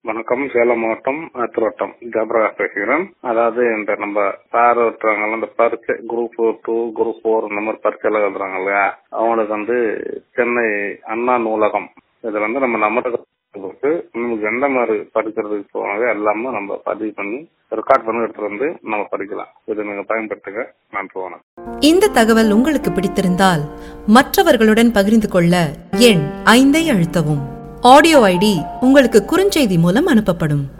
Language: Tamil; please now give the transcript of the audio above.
வணக்கம் சேலம் மாவட்டம் ஆத்திரோட்டம் ஜபரகாஷ் பேசுகிறேன் அதாவது இந்த நம்ம சார் ஒருத்தவங்க இந்த பரீட்சை குரூப் டூ குரூப் ஃபோர் இந்த மாதிரி பரீட்சை எல்லாம் எழுதுறாங்க இல்லையா அவங்களுக்கு வந்து சென்னை அண்ணா நூலகம் இது வந்து நம்ம நம்ம கொடுத்து நமக்கு எந்த மாதிரி படிக்கிறதுக்கு போனாங்க எல்லாமே நம்ம பதிவு பண்ணி ரெக்கார்ட் பண்ணி எடுத்துட்டு வந்து நம்ம படிக்கலாம் இது நீங்க பயன்படுத்துங்க நன்றி வணக்கம் இந்த தகவல் உங்களுக்கு பிடித்திருந்தால் மற்றவர்களுடன் பகிர்ந்து கொள்ள எண் ஐந்தை அழுத்தவும் ஆடியோ ஐடி உங்களுக்கு குறுஞ்செய்தி மூலம் அனுப்பப்படும்